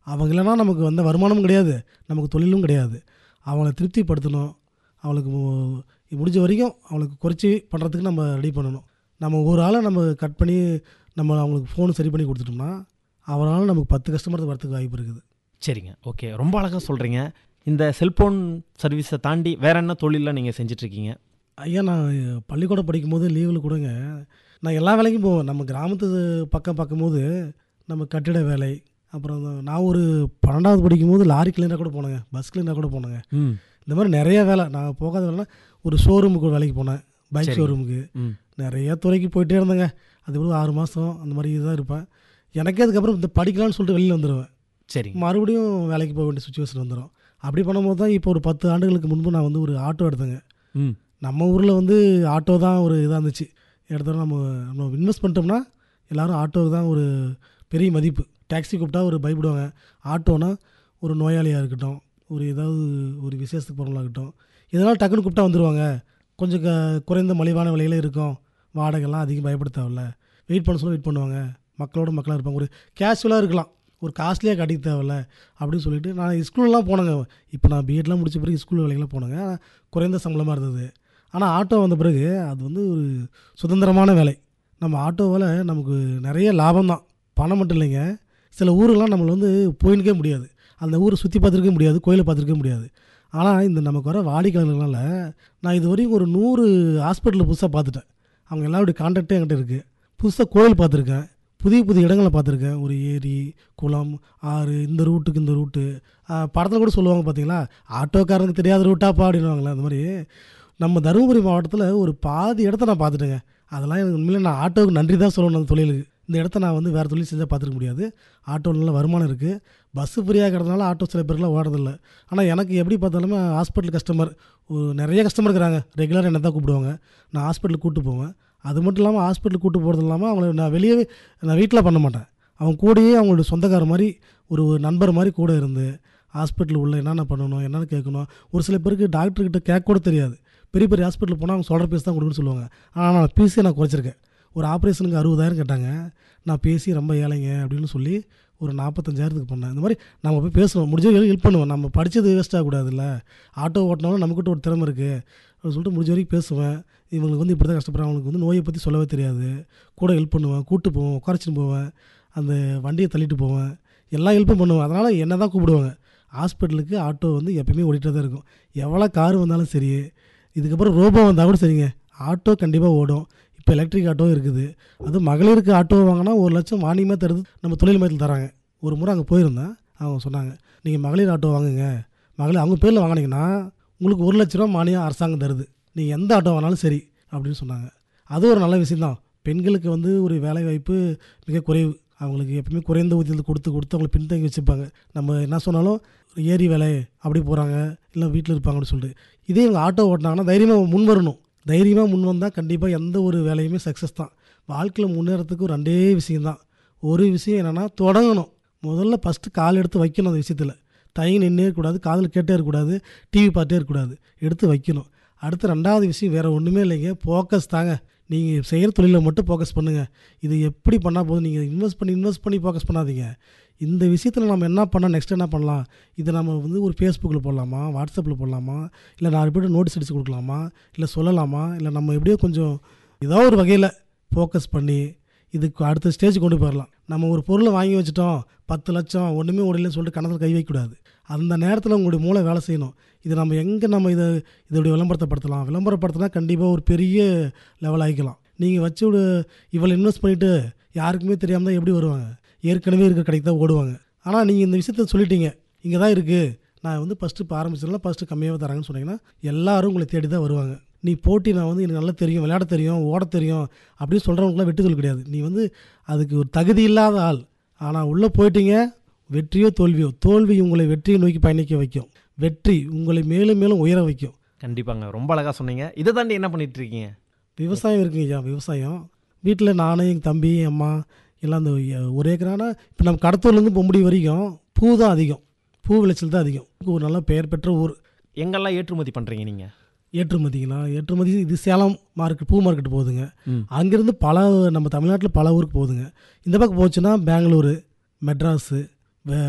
அவங்க இல்லைன்னா நமக்கு வந்த வருமானமும் கிடையாது நமக்கு தொழிலும் கிடையாது அவங்கள திருப்திப்படுத்தணும் அவளுக்கு மு- முடிஞ்ச வரைக்கும் அவளுக்கு குறைச்சி பண்ணுறதுக்கு நம்ம ரெடி பண்ணணும் நம்ம ஒரு ஆளை நம்ம கட் பண்ணி நம்ம அவங்களுக்கு ஃபோன் சரி பண்ணி கொடுத்துட்டோம்னா அவரால் நமக்கு பத்து கஸ்டமர் வரதுக்கு வாய்ப்பு இருக்குது சரிங்க ஓகே ரொம்ப அழகாக சொல்கிறீங்க இந்த செல்போன் சர்வீஸை தாண்டி வேற என்ன தொழிலில் நீங்கள் செஞ்சிட்ருக்கீங்க ஐயா நான் பள்ளிக்கூடம் படிக்கும்போது லீவில் கூடங்க நான் எல்லா வேலைக்கும் போவேன் நம்ம கிராமத்து பக்கம் பார்க்கும்போது நம்ம கட்டிட வேலை அப்புறம் இந்த- நான் ஒரு பன்னெண்டாவது படிக்கும்போது லாரி கிளீனாக கூட போனேங்க பஸ் கிளீனாக கூட போனேங்க ம் இந்த மாதிரி நிறைய வேலை நான் போகாத வேலைனா ஒரு ஷோரூமுக்கு ஒரு வேலைக்கு போனேன் பைக் சரிங்க. ஷோரூமுக்கு ம் நிறைய துறைக்கு போயிட்டே இருந்தேங்க அது ஒரு ஆறு மாதம் அந்த மாதிரி தான் இருப்பேன் எனக்கே அதுக்கப்புறம் இந்த படிக்கலாம்னு சொல்லிட்டு வெளியில் வந்துடுவேன் சரிங்க மறுபடியும் வேலைக்கு போக வேண்டிய சுச்சுவேஷன் வந்துடும் அப்படி பண்ணும்போது தான் இப்போ ஒரு பத்து ஆண்டுகளுக்கு முன்பு நான் வந்து ஒரு ஆட்டோ எடுத்தேங்க ம் நம்ம ஊரில் வந்து ஆட்டோ தான் ஒரு இதாக இருந்துச்சு எடுத்தோம் நம்ம நம்ம இன்வெஸ்ட் பண்ணிட்டோம்னா எல்லாரும் ஆட்டோவுக்கு தான் ஒரு பெரிய மதிப்பு டாக்ஸி கூப்பிட்டா ஒரு பயப்படுவாங்க ஆட்டோனா ஒரு நோயாளியாக இருக்கட்டும் ஒரு ஏதாவது ஒரு விசேஷத்துக்கு போகிறவங்களா இருக்கட்டும் இதனால் டக்குன்னு கூப்பிட்டா வந்துடுவாங்க கொஞ்சம் க குறைந்த மலிவான விலையில இருக்கும் வாடகைலாம் அதிகம் பயப்பட தேவையில்ல வெயிட் பண்ண சொல்ல வெயிட் பண்ணுவாங்க மக்களோட மக்களாக இருப்பாங்க ஒரு கேஷுவலாக இருக்கலாம் ஒரு காஸ்ட்லியாக கட்டிக்க தேவையில்ல அப்படின்னு சொல்லிட்டு நான் ஸ்கூல்லாம் போனேங்க இப்போ நான் பிஎட்லாம் முடிச்ச பிறகு ஸ்கூல் வேலைக்கெல்லாம் போனேங்க ஆனா, குறைந்த சம்பளமாக இருந்தது ஆனால் ஆட்டோ வந்த பிறகு அது வந்து ஒரு சுதந்திரமான வேலை நம்ம ஆட்டோவால் நமக்கு நிறைய லாபம் தான் பணம் மட்டும் இல்லைங்க சில ஊருலாம் நம்மளை வந்து போயின்னுக்கே முடியாது அந்த ஊரை சுற்றி பார்த்துருக்க முடியாது கோயிலை பார்த்துருக்க முடியாது ஆனால் இந்த நமக்கு வர வாடிக்கையாளர்களால் நான் இது வரைக்கும் ஒரு நூறு ஹாஸ்பிட்டலில் புதுசாக பார்த்துட்டேன் அவங்க எல்லாருடைய கான்டாக்டே என்கிட்ட இருக்குது புதுசாக கோயில் பார்த்துருக்கேன் புதிய புதிய இடங்களை பார்த்துருக்கேன் ஒரு ஏரி குளம் ஆறு இந்த ரூட்டுக்கு இந்த ரூட்டு படத்தில் கூட சொல்லுவாங்க பார்த்தீங்களா ஆட்டோக்காரனுக்கு தெரியாத ரூட்டாப்பா அப்படின்னுவாங்களே அந்த மாதிரி நம்ம தருமபுரி மாவட்டத்தில் ஒரு பாதி இடத்த நான் பார்த்துட்டேங்க அதெல்லாம் எனக்கு உண்மையிலே நான் ஆட்டோவுக்கு நன்றி தான் சொல்லணும் அந்த தொழிலுக்கு இந்த இடத்த நான் வந்து வேறு தொழில் செஞ்சால் பார்த்துருக்க முடியாது ஆட்டோ நல்ல வருமானம் இருக்குது பஸ்ஸு ஃப்ரீயாக இருக்கிறதுனால ஆட்டோ சில பேருக்குலாம் ஓடுறதில்ல ஆனால் எனக்கு எப்படி பார்த்தாலுமே ஹாஸ்பிட்டல் கஸ்டமர் ஒரு நிறைய கஸ்டமர் இருக்கிறாங்க ரெகுலராக என்ன தான் கூப்பிடுவாங்க நான் ஹாஸ்பிட்டலுக்கு கூப்பிட்டு போவேன் அது மட்டும் இல்லாமல் ஹாஸ்பிட்டலுக்கு கூப்பிட்டு போகிறது இல்லாமல் அவங்கள நான் வெளியே நான் வீட்டில் பண்ண மாட்டேன் அவங்க கூடயே அவங்களோட சொந்தக்கார மாதிரி ஒரு ஒரு நண்பர் மாதிரி கூட இருந்து ஹாஸ்பிட்டல் உள்ள என்னென்ன பண்ணணும் என்னென்ன கேட்கணும் ஒரு சில பேருக்கு டாக்டர்கிட்ட கேட்க கூட தெரியாது பெரிய பெரிய ஹாஸ்பிட்டல் போனால் அவங்க சொல்கிற பேசி தான் கொடுக்குன்னு சொல்லுவாங்க ஆனால் நான் பீஸே நான் குறைச்சிருக்கேன் ஒரு ஆப்ரேஷனுக்கு அறுபதாயிரம் கேட்டாங்க நான் பேசி ரொம்ப ஏழைங்க அப்படின்னு சொல்லி ஒரு நாற்பத்தஞ்சாயிரத்துக்கு பண்ணேன் இந்த மாதிரி நம்ம போய் பேசணும் முடிஞ்ச ஹெல்ப் பண்ணுவோம் நம்ம படித்தது வேஸ்ட் ஆகக்கூடாதுல்ல ஆட்டோ ஓட்டினாலும் நமக்கிட்ட ஒரு திறமை இருக்குது அப்படின்னு சொல்லிட்டு முடிஞ்ச வரைக்கும் பேசுவேன் இவங்களுக்கு வந்து இப்படி தான் கஷ்டப்படுறாங்க அவங்களுக்கு வந்து நோயை பற்றி சொல்லவே தெரியாது கூட ஹெல்ப் பண்ணுவேன் கூட்டு போவேன் உட்காரச்சின்னு போவேன் அந்த வண்டியை தள்ளிட்டு போவேன் எல்லா ஹெல்ப்பும் பண்ணுவேன் அதனால் என்ன தான் கூப்பிடுவாங்க ஹாஸ்பிட்டலுக்கு ஆட்டோ வந்து எப்பயுமே ஓடிட்டே தான் இருக்கும் எவ்வளோ கார் வந்தாலும் சரி இதுக்கப்புறம் ரோபோ வந்தால் கூட சரிங்க ஆட்டோ கண்டிப்பாக ஓடும் இப்போ எலக்ட்ரிக் ஆட்டோ இருக்குது அதுவும் மகளிருக்கு ஆட்டோ வாங்கினா ஒரு லட்சம் மானியமாக தருது நம்ம தொழில் மையத்தில் தராங்க ஒரு முறை அங்கே போயிருந்தேன் அவங்க சொன்னாங்க நீங்கள் மகளிர் ஆட்டோ வாங்குங்க மகளிர் அவங்க பேரில் வாங்கினீங்கன்னா உங்களுக்கு ஒரு லட்ச ரூபா மானியம் அரசாங்கம் தருது நீங்கள் எந்த ஆட்டோ வாங்கினாலும் சரி அப்படின்னு சொன்னாங்க அது ஒரு நல்ல விஷயம்தான் பெண்களுக்கு வந்து ஒரு வேலை வாய்ப்பு மிக குறைவு அவங்களுக்கு எப்பவுமே குறைந்த ஊதியத்தில் கொடுத்து கொடுத்து அவங்களை பின்தங்கி வச்சுப்பாங்க நம்ம என்ன சொன்னாலும் ஏரி வேலை அப்படி போகிறாங்க இல்லை வீட்டில் இருப்பாங்க அப்படின்னு சொல்லிட்டு இதே இவங்க ஆட்டோ ஓட்டினாங்கன்னா தைரியமாக முன் வரணும் தைரியமாக முன் வந்தால் கண்டிப்பாக எந்த ஒரு வேலையுமே சக்ஸஸ் தான் வாழ்க்கையில் முன்னேறதுக்கு ஒரு ரெண்டே விஷயம்தான் ஒரு விஷயம் என்னென்னா தொடங்கணும் முதல்ல ஃபஸ்ட்டு கால் எடுத்து வைக்கணும் அந்த விஷயத்தில் தயங்கி நின்னே இருக்கக்கூடாது காதில் கேட்டே இருக்கக்கூடாது டிவி பார்த்தே இருக்கக்கூடாது எடுத்து வைக்கணும் அடுத்து ரெண்டாவது விஷயம் வேறு ஒன்றுமே இல்லைங்க ஃபோக்கஸ் தாங்க நீங்கள் செய்கிற தொழிலில் மட்டும் ஃபோக்கஸ் பண்ணுங்கள் இது எப்படி பண்ணால் போதும் நீங்கள் இன்வெஸ்ட் பண்ணி இன்வெஸ்ட் பண்ணி ஃபோக்கஸ் பண்ணாதீங்க இந்த விஷயத்தில் நம்ம என்ன பண்ணால் நெக்ஸ்ட் என்ன பண்ணலாம் இதை நம்ம வந்து ஒரு ஃபேஸ்புக்கில் போடலாமா வாட்ஸ்அப்பில் போடலாமா இல்லை நாலு பேர் நோட்டீஸ் அடித்து கொடுக்கலாமா இல்லை சொல்லலாமா இல்லை நம்ம எப்படியோ கொஞ்சம் ஏதோ ஒரு வகையில் ஃபோக்கஸ் பண்ணி இதுக்கு அடுத்த ஸ்டேஜ் கொண்டு போயிடலாம் நம்ம ஒரு பொருளை வாங்கி வச்சுட்டோம் பத்து லட்சம் ஒன்றுமே ஓடலன்னு சொல்லிட்டு கணத்தில் கை வைக்கக்கூடாது அந்த நேரத்தில் உங்களுடைய மூளை வேலை செய்யணும் இது நம்ம எங்கே நம்ம இதை இதோடைய விளம்பரத்தைப்படுத்தலாம் விளம்பரப்படுத்தினா கண்டிப்பாக ஒரு பெரிய லெவல் ஆகிக்கலாம் நீங்கள் வச்சு ஒரு இவ்வளோ இன்வெஸ்ட் பண்ணிவிட்டு யாருக்குமே தெரியாமல் தான் எப்படி வருவாங்க ஏற்கனவே இருக்க கடைக்கு தான் ஓடுவாங்க ஆனால் நீங்கள் இந்த விஷயத்த சொல்லிட்டீங்க இங்கே தான் இருக்குது நான் வந்து ஃபஸ்ட்டு இப்போ ஆரம்பிச்சிடலாம் ஃபஸ்ட்டு கம்மியாக தராங்கன்னு சொன்னீங்கன்னா எல்லாரும் உங்களை தேடி தான் வருவாங்க நீ போட்டி நான் வந்து எனக்கு நல்லா தெரியும் விளையாட தெரியும் ஓட தெரியும் அப்படின்னு சொல்கிறவங்களுக்குலாம் வெற்றி தொழில் கிடையாது நீ வந்து அதுக்கு ஒரு தகுதி இல்லாத ஆள் ஆனால் உள்ளே போயிட்டீங்க வெற்றியோ தோல்வியோ தோல்வி உங்களை வெற்றியை நோக்கி பயணிக்க வைக்கும் வெற்றி உங்களை மேலும் மேலும் உயர வைக்கும் கண்டிப்பாங்க ரொம்ப அழகாக சொன்னீங்க இதை தாண்டி என்ன பண்ணிட்டு இருக்கீங்க விவசாயம் இருக்குங்க ஐயா விவசாயம் வீட்டில் நானும் எங்கள் தம்பி என் அம்மா எல்லாம் அந்த ஒரு ஏக்கரானா இப்போ நம்ம கடத்தூர்லேருந்து பொம்படி வரைக்கும் பூ தான் அதிகம் பூ விளைச்சல் தான் அதிகம் ஒரு நல்ல பெயர் பெற்ற ஊர் எங்கெல்லாம் ஏற்றுமதி பண்ணுறீங்க நீங்கள் ஏற்றுமதிங்களா ஏற்றுமதி இது சேலம் மார்க்கெட் பூ மார்க்கெட் போகுதுங்க ம் அங்கேருந்து பல நம்ம தமிழ்நாட்டில் பல ஊருக்கு போகுதுங்க இந்த பக்கம் போச்சுன்னா பெங்களூரு மெட்ராஸு